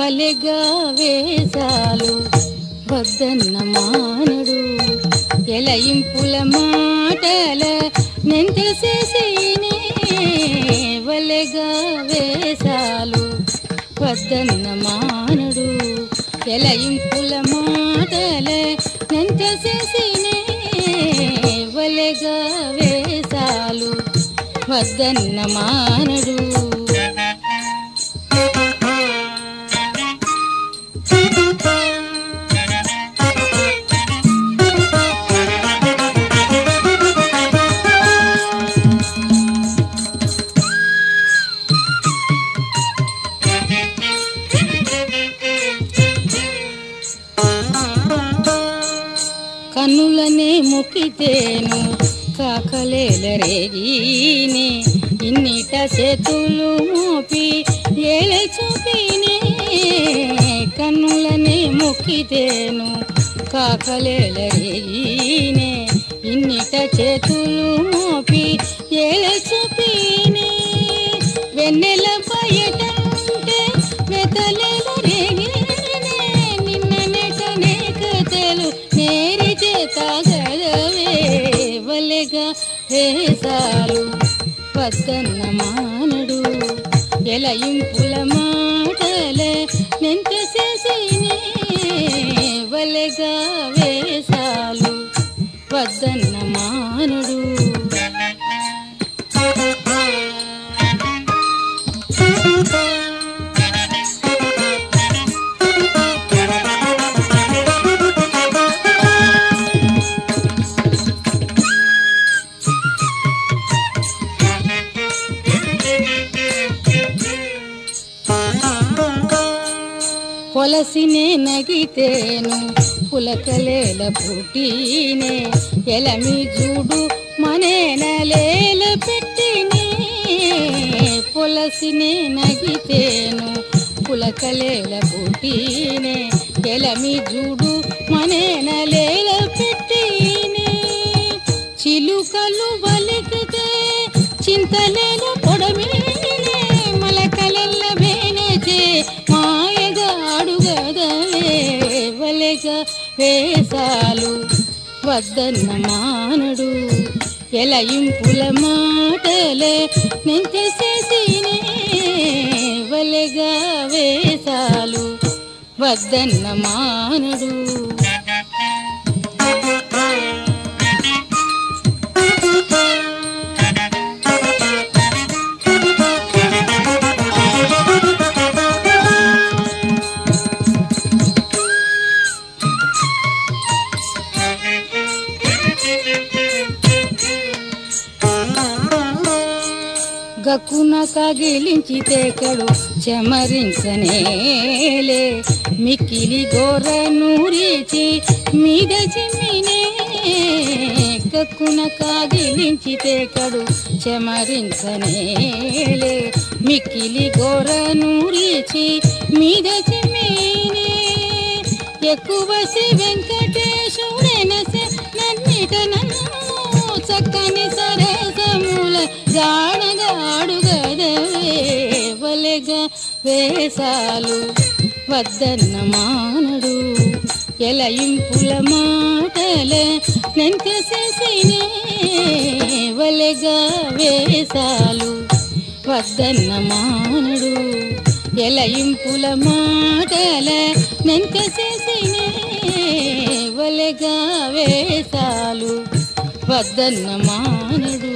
వలెగా వేసాలు వద్దన్న మానడు ఎలయింపుల మాటల నెంత చేసేనే వలెగా వేసాలు వద్దన్న మానడు ఎలయింపుల మాటల నెంత చేసేనే వలెగా వేసాలు వద్దన్న మానడు కన్నులనే ముక్కితేను కాకలేల రేగినే ఇన్నిట చేతులు మోపి ఏల చూపినే కన్నులనే ముక్కితేను కాకలేల రేగినే ఇన్నిట చేతులు మోపి ఏల చూపినే వెన్నెల బయటంటే వెతలేల రేగినే నిన్న నెటనే కథలు నేరి చేత గదవే వలెగా వేసాలు వద్దన్న మానడు ఎలయింపుల మాటలే నెంత చేసినే వలెగా వేసాలు వద్దన్న మానడు పొలసినే నగితేను పులకలేల పుట్టినే ఎలమి జూడు మనేనలేల పెట్టినే పొలసినే నగితేను పులకలేల పుట్టినే ఎలమి జూడు మనేనలేల పెట్టినే చిలుకలు బలికితే చింతలేల పొడమినే మలకలెల్ల వేనచే మాయగా అడుగదవే వలెగా వేసాలు వద్దన్న మానడు ఎలయింపుల మాటలే నెంత చేసినే వలెగా వేసాలు వద్దన్న మానడు గక్కున కగిలించి తేకడు చెమరించనేలే మిక్కిలి గోర నూరిచి మీద చిమ్మినే గక్కున కాగిలించి తేకడు చెమరించనేలే మిక్కిలి గోర నూరిచి మీద చిమ్మినే ఎక్కువ శ్రీ వెంకటేశుడెనసే నన్నిట నన్ను చక్కని సరసముల జానగాడు గదవే వలెగా వేసాలు వద్దన్న మానడు ఎలయింపుల మాటలే నెంత చేసినే వలెగా వేసాలు వద్దన్న మానడు ఎలయింపుల మాటలే నెంత చేసినే వలెగా వేసాలు వద్దన్న మానడు